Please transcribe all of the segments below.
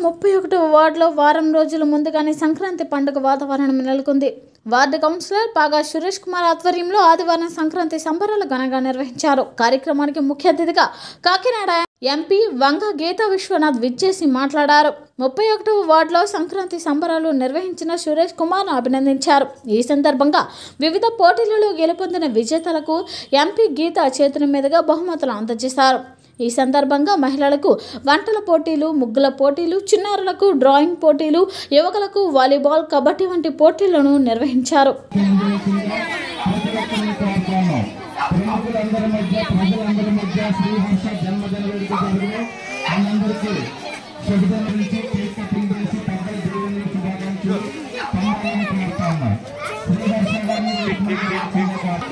ముప్పై ఒకటో వార్డులో వారం రోజుల ముందుగానే సంక్రాంతి పండుగ వాతావరణం నెలకొంది వార్డు కౌన్సిలర్ పాగా సురేష్ కుమార్ ఆధ్వర్యంలో ఆదివారం సంక్రాంతి సంబరాలు ఘనంగా నిర్వహించారు కార్యక్రమానికి ముఖ్య అతిథిగా కాకినాడ ఎంపీ వంగ గీతా విశ్వనాథ్ విచ్చేసి మాట్లాడారు ముప్పై ఒకటవ వార్డులో సంక్రాంతి సంబరాలు నిర్వహించిన సురేష్ కుమార్ను అభినందించారు ఈ సందర్భంగా వివిధ పోటీలలో గెలుపొందిన విజేతలకు ఎంపీ గీత చేతుల మీదుగా బహుమతులు అందజేశారు ఈ సందర్భంగా మహిళలకు వంటల పోటీలు ముగ్గుల పోటీలు చిన్నారులకు డ్రాయింగ్ పోటీలు యువకులకు వాలీబాల్ కబడ్డీ వంటి పోటీలను నిర్వహించారు ప్రముఖులందరి మధ్య ప్రజలందరి మధ్య శ్రీహర్ష జన్మదిన వేడుక జరిగిన అందరికీ శుభదినం నుంచి కేక్ కటింగ్ చేసి పెద్దల జీవన శుభాకాంక్షలు పంపాలని కోరుతాను శ్రీహర్ష గారిని వేడుకగా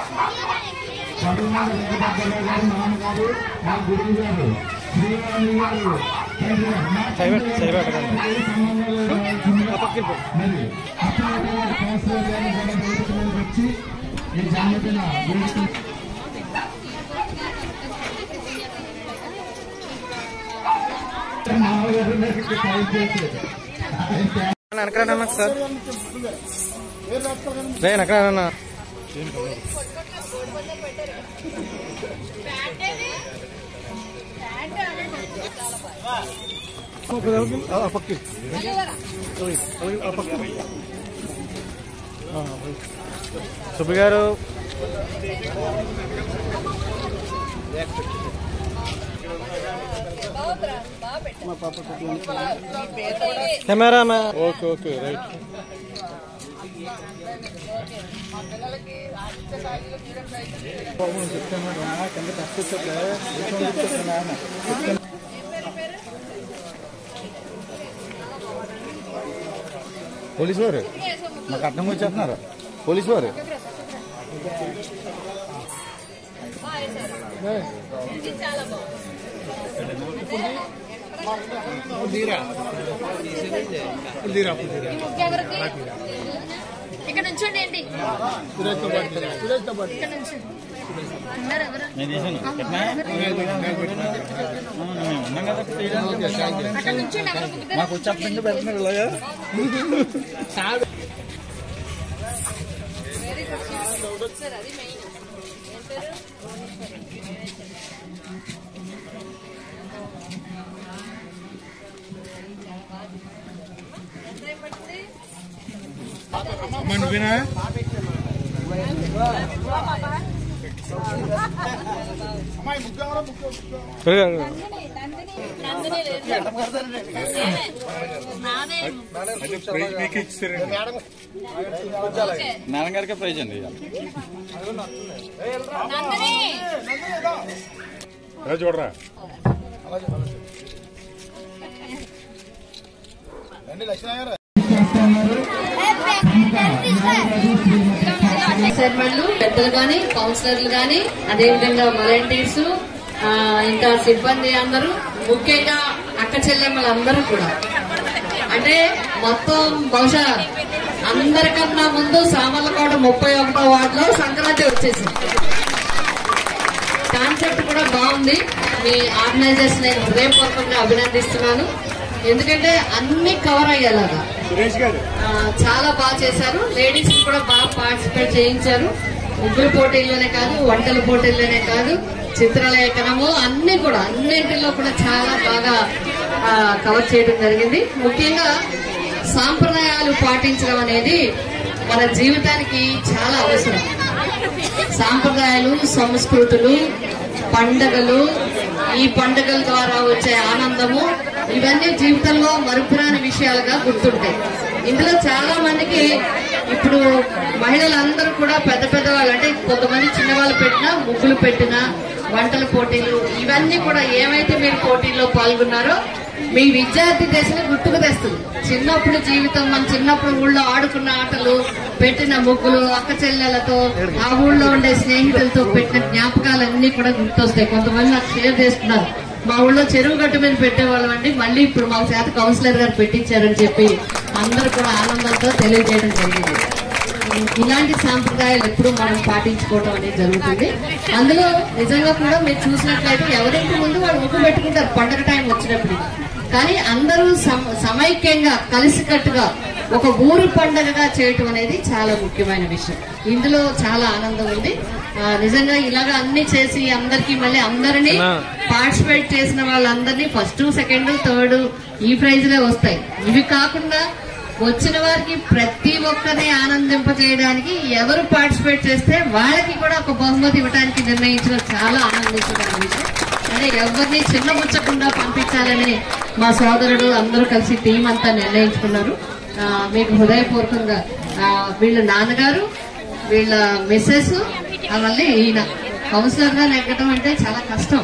పరుమల వెంకటప్పయ్య గారు నాన్నగారు మా గురువు గారు శ్రీవాణి గారు తండ్రి మా తండ్రి సంబంధాలు మరి అప్పుడు కౌన్సిలర్ గారిని కూడా వేదిక మీదకి వచ్చి ఈ జన్మదిన వేడుక మామగారు మీదకి కాల్ చేసి వెనకరానన్నా సార్ రే వెనకరానన్నా సుబ్బి గారు camera okay okay right police వారు మాకు అర్థం వచ్చేస్తున్నారు పోలీసు వారు ఇక్కడ నుంచోండి ఏంటి ఇక్కడ నుంచి ఉన్నారు ఎవరు అక్కడ నుంచోండి ఎవరు ముగ్గురు మాకు వచ్చేస్తుంది పెడుతున్నారు ఇలాగా నువ్వేనా మేడం గారికి ప్రైజ్ అండి నందిని చూడరా చైర్మన్లు పెద్దలు గాని కౌన్సిలర్లు గాని అదేవిధంగా వాలంటీర్స్ ఆ, ఇంకా సిబ్బంది అందరూ ముఖ్యంగా అక్క చెల్లెమ్మలు అందరూ కూడా అంటే మొత్తం బహుశా అందరికన్నా ముందు సామర్లకోట ముప్పై ఒకటో వార్డులో సంక్రాంతి వచ్చేసింది కాన్సెప్ట్ కూడా బాగుంది మీ ఆర్గనైజర్స్ నేను హృదయపూర్వకంగా అభినందిస్తున్నాను ఎందుకంటే అన్ని కవర్ అయ్యేలాగా ఆ, చాలా బాగా చేశారు లేడీస్ కూడా బాగా పార్టిసిపేట్ చేయించారు ముగ్గురు పోటీల్లోనే కాదు వంటల పోటీల్లోనే కాదు చిత్రలేఖనము అన్ని కూడా అన్నింటిలో కూడా చాలా బాగా ఆ, కవర్ చేయడం జరిగింది ముఖ్యంగా సాంప్రదాయాలు పాటించడం అనేది మన జీవితానికి చాలా అవసరం సాంప్రదాయాలు సంస్కృతులు పండగలు ఈ పండగల ద్వారా వచ్చే ఆనందము ఇవన్నీ జీవితంలో మరుపురాని విషయాలుగా గుర్తుంటాయి ఇందులో చాలా మందికి ఇప్పుడు మహిళలందరూ కూడా పెద్ద పెద్ద వాళ్ళు అంటే కొంతమంది చిన్నవాళ్ళు పెట్టినా ముగ్గులు పెట్టినా వంటల పోటీలు ఇవన్నీ కూడా ఏమైతే మీరు పోటీల్లో పాల్గొన్నారో మీ విద్యార్థి దశను గుర్తుకు తెస్తుంది చిన్నప్పుడు జీవితం మన చిన్నప్పుడు ఊళ్ళో ఆడుకున్న ఆటలు పెట్టిన ముగ్గులు అక్క చెల్లెలతో ఆ ఊళ్ళో ఉండే స్నేహితులతో పెట్టిన జ్ఞాపకాలన్నీ కూడా గుర్తొస్తాయి కొంతమంది నాకు షేర్ చేస్తున్నారు మా ఊళ్ళో చెరువు గట్టు మీద పెట్టేవాళ్ళం అండి మళ్ళీ ఇప్పుడు మా చేత కౌన్సిలర్ గారు పెట్టించారని చెప్పి అందరూ కూడా ఆనందంతో తెలియజేయడం జరిగింది ఇలాంటి సాంప్రదాయాలు ఎప్పుడు మనం పాటించుకోవడం అనేది జరుగుతుంది అందులో నిజంగా కూడా మీరు చూసినట్లయితే ఎవరింటి ముందు వాళ్ళు ముగ్గు పెట్టుకుంటారు పండగ టైం వచ్చినప్పుడు కానీ అందరూ సమ- సమైక్యంగా కలిసికట్టుగా ఒక ఊరు పండగగా చేయటం అనేది చాలా ముఖ్యమైన విషయం ఇందులో చాలా ఆనందం ఉంది ఆ, నిజంగా ఇలాగ అన్ని చేసి అందరికి మళ్ళీ అందరినీ పార్టిసిపేట్ చేసిన వాళ్ళందరినీ ఫస్ట్ సెకండ్ థర్డ్ ఈ ప్రైజ్లే వస్తాయి ఇవి కాకుండా వచ్చిన వారికి ప్రతి ఒక్కరిని ఆనందింపజేయడానికి ఎవరు పార్టిసిపేట్ చేస్తే వాళ్ళకి కూడా ఒక బహుమతి ఇవ్వడానికి నిర్ణయించడం చాలా ఆనందించడానికి విషయం అంటే ఎవరిని చిన్నబుచ్చకుండా పంపించాలని మా సోదరుడు అందరూ కలిసి టీం అంతా నిర్ణయించుకున్నారు ఆ, మీకు హృదయపూర్వకంగా ఆ, వీళ్ళ నాన్నగారు వీళ్ళ మిస్సెస్ మళ్ళీ ఈయన కౌన్సిలర్ గా నెగ్గడం అంటే చాలా కష్టం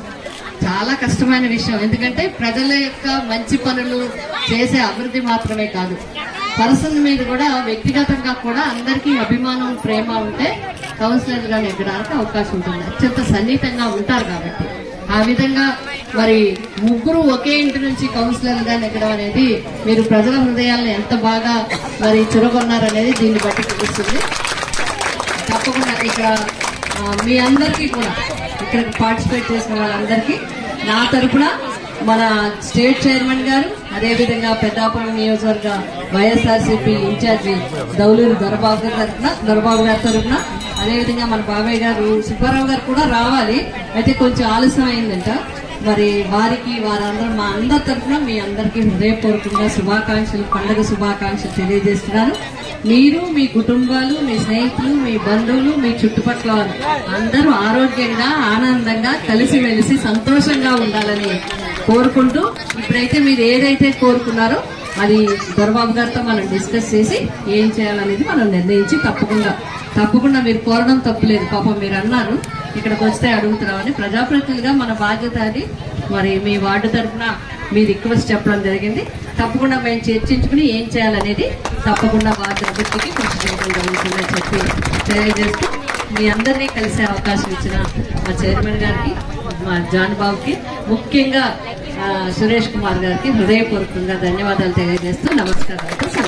చాలా కష్టమైన విషయం ఎందుకంటే ప్రజల యొక్క మంచి పనులు చేసే అభివృద్ధి మాత్రమే కాదు పర్సన్ మీద కూడా వ్యక్తిగతంగా కూడా అందరికీ అభిమానం ప్రేమ ఉంటే కౌన్సిలర్ గా నెగ్గడానికి అవకాశం ఉంటుంది అత్యంత సన్నిహితంగా ఉంటారు కాబట్టి ఆ విధంగా మరి ముగ్గురు ఒకే ఇంటి నుంచి కౌన్సిలర్ గా నెగ్గడం అనేది మీరు ప్రజల హృదయాలను ఎంత బాగా మరి చురగొన్నారనేది దీన్ని బట్టి తెలుస్తుంది తప్పకుండా ఇక్కడ ఆ, మీ అందరికీ కూడా ఇక్కడ పార్టిసిపేట్ చేసిన వాళ్ళందరికీ నా తరపున మన స్టేట్ చైర్మన్ గారు అదేవిధంగా పెద్దాపురం నియోజకవర్గ వైఎస్ఆర్సీపీ ఇన్ఛార్జి దౌలూరు దొరబాబు గారి తరపున దొరబాబు గారి తరపున అదేవిధంగా మన బాబాయ్ గారు సుబ్బారావు గారు కూడా రావాలి అయితే కొంచెం ఆలస్యం అయిందంట మరి వారికి వారందరూ మా అందరి తరఫున మీ అందరికీ హృదయపూర్వకంగా శుభాకాంక్షలు పండుగ శుభాకాంక్షలు తెలియజేస్తున్నాను మీరు మీ కుటుంబాలు మీ స్నేహితులు మీ బంధువులు మీ చుట్టుపక్కల వారు అందరూ ఆరోగ్యంగా ఆనందంగా కలిసిమెలిసి సంతోషంగా ఉండాలని కోరుకుంటూ ఇప్పుడైతే మీరు ఏదైతే కోరుకున్నారో అది దొరబాబు గారితో మనం డిస్కస్ చేసి ఏం చేయాలనేది మనం నిర్ణయించి తప్పకుండా తప్పకుండా మీరు కోరడం తప్పులేదు పాపం మీరు అన్నారు ఇక్కడికి వస్తే అడుగుతున్నామని ప్రజాప్రతినిధులుగా మన బాధ్యత అది మరి మీ వార్డు తరఫున మీ రిక్వెస్ట్ చెప్పడం జరిగింది తప్పకుండా మేము చర్చించుకుని ఏం చేయాలనేది తప్పకుండా వార్డు అభివృద్ధికి కృషి చేయడం జరుగుతుందని చెప్పి తెలియజేస్తూ మీ అందరినీ కలిసే అవకాశం ఇచ్చిన మా చైర్మన్ గారికి మా జాన్ బాబుకి ముఖ్యంగా ఆ, సురేష్ కుమార్ గారికి హృదయపూర్వకంగా ధన్యవాదాలు తెలియజేస్తూ నమస్కారాలతో సెలవు